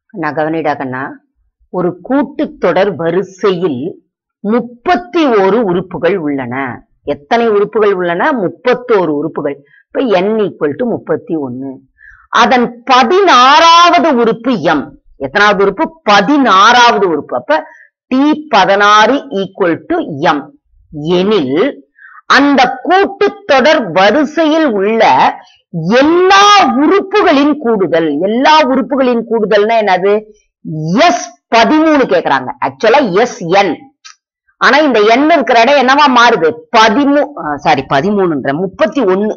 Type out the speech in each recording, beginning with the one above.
கண்ணா கவனிடா கண்ணா ஒரு கூட்டுத்தொடர் வரிசையில் முப்பத்தி ஒரு உறுப்புகள் உள்ளன எத்தனை உறுப்புகள் உள்ளன முப்பத்தோரு உறுப்புகள் இப்ப n ஈக்குவல் டு முப்பத்தி ஒன்னு அதன் பதினாறாவது உறுப்பு m எத்தனாவது உறுப்பு பதினாறாவது உறுப்பு அப்ப டி பதினாறு ஈக்குவல் டு m எனில் அந்த கூட்டுத்தொடர் வரிசையில் உள்ள எல்லா உறுப்புகளின் கூடுதல் எல்லா உறுப்புகளின் கூடுதல்னா என்னது எஸ் பதிமூணு கேக்குறாங்க ஆக்சுவலா எஸ் என் ஆனா இந்த எண் இருக்கிற இடம் என்னவா மாறுது பதிமூ சாரி பதிமூணுன்ற முப்பத்தி ஒன்னு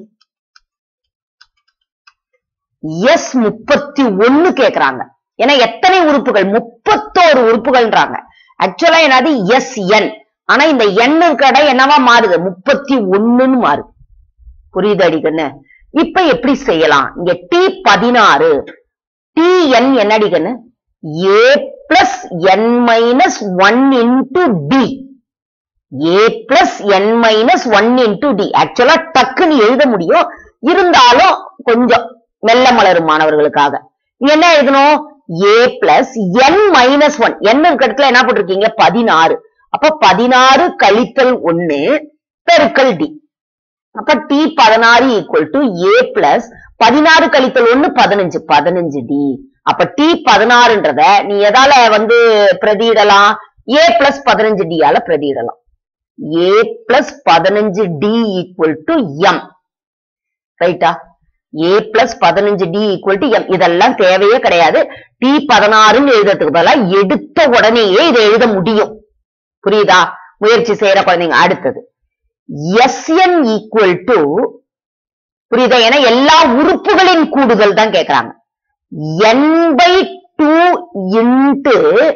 எஸ் முப்பத்தி ஒன்னு கேக்குறாங்க ஏன்னா எத்தனை உறுப்புகள் முப்பத்தோரு உறுப்புகள்ன்றாங்க ஆக்சுவலா என்னது எஸ் என் ஆனா இந்த எண் இருக்கிற இடம் என்னவா மாறுது முப்பத்தி ஒண்ணுன்னு மாறுது புரியுது அடிக்கண்ணு இப்ப எப்படி செய்யலாம் இங்க டி பதினாறு டி என் என்ன அடிக்கண்ணு a plus n minus one into d a plus n minus one into d ஆக்சுவலா டக்குன்னு எழுத முடியும் இருந்தாலும் கொஞ்சம் மெல்ல மலரும் மாணவர்களுக்காக இங்க என்ன எழுதணும் a plus n minus one n இருக்கிறதுல என்ன போட்டிருக்கீங்க பதினாறு அப்ப பதினாறு கழித்தல் ஒன்னு பெருக்கல் டி அப்ப டி பதினாறு ஈக்குவல் டு ஏ பிளஸ் பதினாறு கழித்தல் ஒன்னு பதினஞ்சு பதினஞ்சு டி அப்ப டி பதினாறுன்றத நீ எதால வந்து பிரதியிடலாம் ஏ பிளஸ் பதினஞ்சு டி ஆல பிரதியிடலாம் ஏ பிளஸ் பதினஞ்சு டி ஈக்குவல் டு எம் ரைட்டா ஏ பிளஸ் பதினஞ்சு டி ஈக்குவல் டு எம் இதெல்லாம் தேவையே கிடையாது டி பதினாறுன்னு எழுதுறதுக்கு பதிலா எடுத்த உடனேயே இதை எழுத முடியும் புரியுதா முயற்சி செய்யற குழந்தைங்க அடுத்தது எஸ்என் ஈக்குவல் டு புரியுதா ஏன்னா எல்லா உறுப்புகளின் கூடுதல் தான் கேக்குறாங்க n by two into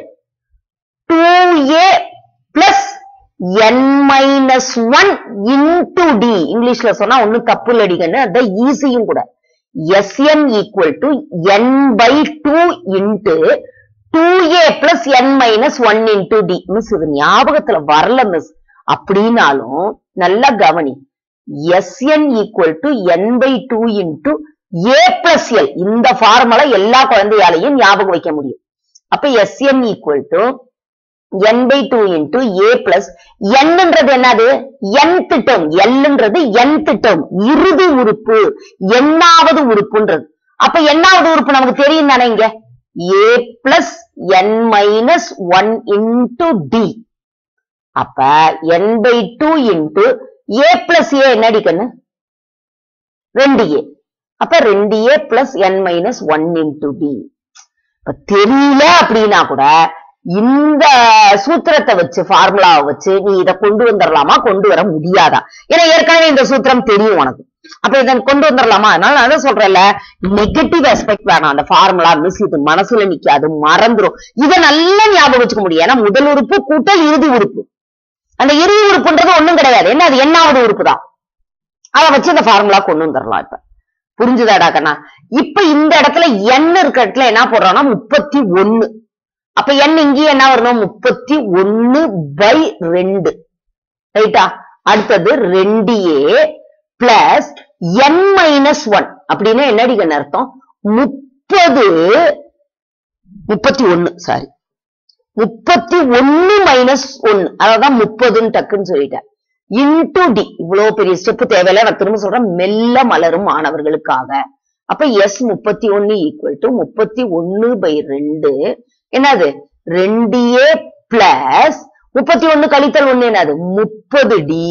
two a plus n minus one into d இங்கிலீஷ்ல சொன்னா ஒண்ணும் தப்பு இல்லடிங்கன்னு அதான் ஈஸியும் கூட S n equal to n by two into two a plus n minus one into d miss இது ஞாபகத்துல வரல மிஸ் அப்படின்னாலும் நல்லா கவனி S n equal to n by two into a plus l இந்த ஃபார்முலா எல்லா குழந்தையாலையும் ஞாபகம் வைக்க முடியும் அப்ப S n equal to n by two into a plus என்னன்றது என்னது nth டேர்ம் எல்ன்றது nth டேர்ம் இறுதி உறுப்பு எண்ணாவது உறுப்புன்றது அப்ப எண்ணாவது உறுப்பு நமக்கு தெரியும் தானே இங்க a plus n minus one into d அப்ப n by two into a plus a என்ன அடிக்கணும் ரெண்டு ஏ அப்ப ரெண்டு a plus n minus one into d இப்ப தெரியல அப்படின்னா கூட இந்த சூத்திரத்தை வச்சு ஃபார்முலாவை வச்சு நீ இதை கொண்டு வந்துடலாமா கொண்டு வர முடியாதா ஏன்னா ஏற்கனவே இந்த சூத்திரம் தெரியும் உனக்கு அப்ப இதை கொண்டு வந்துடலாமா அதனால நான் என்ன சொல்றேன்ல நெகட்டிவ் அஸ்பெக்ட் வேணாம் அந்த ஃபார்முலா மிஸ் இது மனசுல நிக்காது மறந்துரும் இதை நல்லா ஞாபகம் வச்சுக்க முடியும் ஏன்னா முதல் உறுப்பு கூட்டல் இறுதி உறுப்பு அந்த இறுதி உறுப்புன்றது ஒண்ணும் கிடையாது என்ன அது எண்ணாவது உறுப்பு தான் அதை வச்சு இந்த ஃபார்முலா கொண்டு வந்துடலாம் இப்ப புரிஞ்சுதாடா கண்ணா இப்ப இந்த இடத்துல எண் இருக்க இடத்துல என்ன போடுறோம்னா முப்பத்தி ஒன்னு அப்ப எண் இங்கேயும் என்ன வரணும் முப்பத்தி ஒன்னு பை ரெண்டு ரைட்டா அடுத்தது ரெண்டு a plus n minus one அப்படின்னா என்னடி கண்ணு அர்த்தம் முப்பது முப்பத்தி ஒன்னு சாரி முப்பத்தி ஒன்னு மைனஸ் ஒன்னு அதான் முப்பதுன்னு டக்குன்னு சொல்லிட்டேன் இன்டு டி இவ்வளவு பெரிய ஸ்டெப் தேவையில்ல நான் திரும்ப சொல்றேன் மெல்ல மலரும் மாணவர்களுக்காக அப்ப எஸ் முப்பத்தி ஒன்னு ஈக்குவல் டு முப்பத்தி ஒன்னு பை ரெண்டு என்னது ரெண்டு ஏ பிளஸ் முப்பத்தி ஒன்னு கழித்தல் ஒண்ணு என்னது முப்பது டி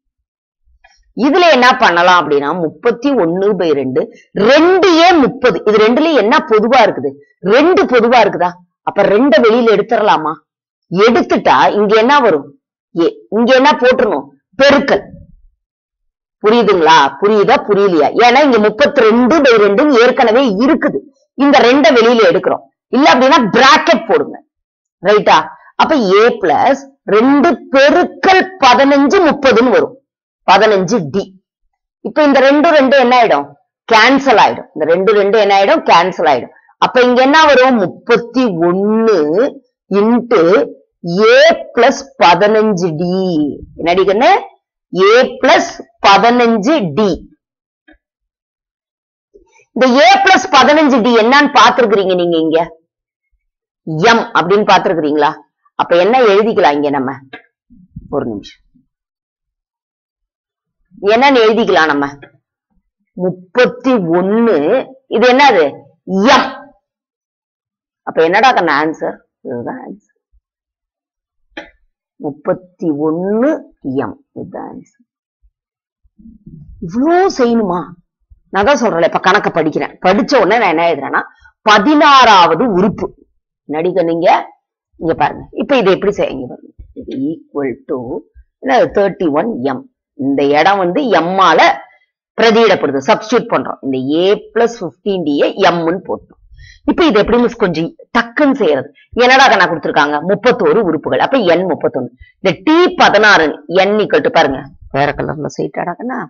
இதுல என்ன பண்ணலாம் அப்படின்னா முப்பத்தி ஒன்னு பை ரெண்டு ரெண்டு ஏ முப்பது இது ரெண்டுல என்ன பொதுவா இருக்குது ரெண்டு பொதுவா இருக்குதா அப்ப ரெண்ட வெளியில எடுத்துடலாமா எடுத்துட்டா இங்க என்ன வரும் ஏ இங்க என்ன போட்டுருணும் பெருக்கல் புரியுதுங்களா புரியுதா புரியலையா ஏன்னா இங்க முப்பத்தி ரெண்டு பை ரெண்டுன்னு ஏற்கனவே இருக்குது இந்த ரெண்ட வெளியில எடுக்கிறோம் இல்ல அப்படின்னா பிராக்கெட் போடுங்க ரைட்டா அப்ப ஏ பிளஸ் ரெண்டு பெருக்கல் பதினஞ்சு முப்பதுன்னு வரும் பதினஞ்சு டி இப்ப இந்த ரெண்டு ரெண்டு என்ன ஆயிடும் கேன்சல் ஆயிடும் இந்த ரெண்டு ரெண்டு என்ன ஆயிடும் கேன்சல் ஆயிடும் அப்ப இங்க என்ன வரும் முப்பத்தி ஒன்னு இன்ட்டு ஏ பிளஸ் பதினஞ்சு டி என்னடிக்கன்னு ஏ பிளஸ் பதினஞ்சு டி இந்த ஏ பிளஸ் பதினஞ்சு டி என்னன்னு பாத்துருக்கீங்க நீங்க இங்க எம் அப்படின்னு பாத்துருக்கீங்களா அப்ப என்ன எழுதிக்கலாம் இங்க நம்ம ஒரு நிமிஷம் என்னன்னு எழுதிக்கலாம் நம்ம முப்பத்தி ஒண்ணு இது என்னது எம் அப்ப என்னடா கண்ண ஆன்சர் இதுதான் ஆன்சர் முப்பத்தி ஒண்ணு எம் இதுதான் ஆன்சர் இவ்வளோ செய்யணுமா நான் தான் சொல்றேன் இப்ப கணக்க படிக்கிறேன் படிச்ச உடனே நான் என்ன எழுதுறேன்னா பதினாறாவது உறுப்பு நடிக நீங்க இங்க பாருங்க இப்ப இதை எப்படி செய்யுங்க பாருங்க இது equal to thirty one m இந்த இடம் வந்து எம்மால பிரதியிடப்படுது சப்ஸ்டியூட் பண்றோம் இந்த ஏ பிளஸ் பிப்டீன் டிஏ எம்னு போட்டோம் இப்ப இது எப்படி மிஸ் கொஞ்சம் டக்குன்னு செய்யறது என்னடா கண்ணா கொடுத்துருக்காங்க முப்பத்தோரு உறுப்புகள் அப்ப என் முப்பத்தொன்னு இந்த டி பதினாறு என் ஈக்குவல் பாருங்க வேற கலர்ல செய்யிட்டாடா கண்ணா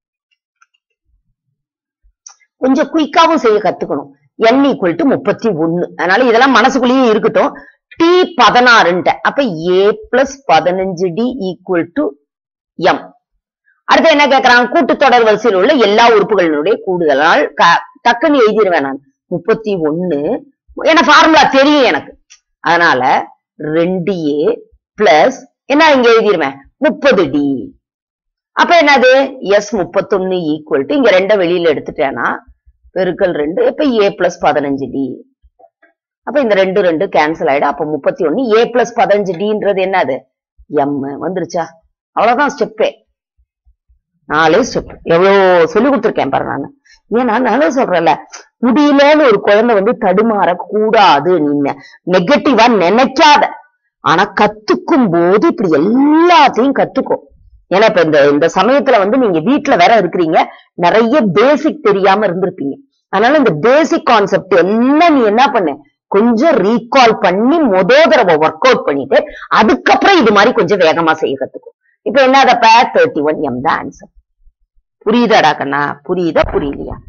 கொஞ்சம் குயிக்காவும் செய்ய கத்துக்கணும் என் ஈக்குவல் டு முப்பத்தி ஒண்ணு அதனால இதெல்லாம் மனசுக்குள்ளேயே இருக்கட்டும் டி பதினாறுன்ட்ட அப்ப ஏ பிளஸ் பதினஞ்சு டி ஈக்குவல் டு எம் அடுத்து என்ன கேக்குறாங்க கூட்டுத்தொடர் வரிசையில் உள்ள எல்லா உறுப்புகளினுடைய கூடுதலால் க- டக்குன்னு எழுதிடுவேன் நான் முப்பத்தி ஒண்ணு ஏன்னா ஃபார்முலா தெரியும் எனக்கு அதனால ரெண்டு ஏ பிளஸ் என்ன இங்க எழுதிருவேன் முப்பது டி அப்ப என்னது எஸ் முப்பத்தொன்னு ஈக்குவல் டு இங்க ரெண்ட வெளியில எடுத்துட்டேன்னா பெருக்கல் ரெண்டு இப்ப ஏ பிளஸ் பதினஞ்சு டி அப்ப இந்த ரெண்டு ரெண்டு கேன்சல் ஆயிடும் அப்ப முப்பத்தி ஒண்ணு ஏ பிளஸ் பதினஞ்சு டின்றது என்னது எம் வந்துருச்சா அவ்வளவுதான் ஸ்டெப்பே நாலே ஸ்டெப் எவ்வளவு சொல்லி கொடுத்துருக்கேன் பாரு நானு ஏன்னா நானே சொல்றேன்ல முடியலன்னு ஒரு குழந்தை வந்து தடுமாற கூடாது நீங்க நெகட்டிவா நினைக்காத ஆனா கத்துக்கும் போது இப்படி எல்லாத்தையும் கத்துக்கும் ஏன்னா இப்ப இந்த இந்த சமயத்துல வந்து நீங்க வீட்ல வேற இருக்கிறீங்க நிறைய பேசிக் தெரியாம இருந்திருப்பீங்க அதனால இந்த பேசிக் கான்செப்ட் எல்லாம் நீ என்ன பண்ணு கொஞ்சம் ரீகால் பண்ணி மொத தடவை ஒர்க் அவுட் பண்ணிட்டு அதுக்கப்புறம் இது மாதிரி கொஞ்சம் வேகமா செய்ய கத்துக்கும் இப்ப என்னதப்ப தேர்ட்டி ஒன் எம் தான் ஆன்சர் புரியுதாடா கண்ணா புரியுதா புரியலையா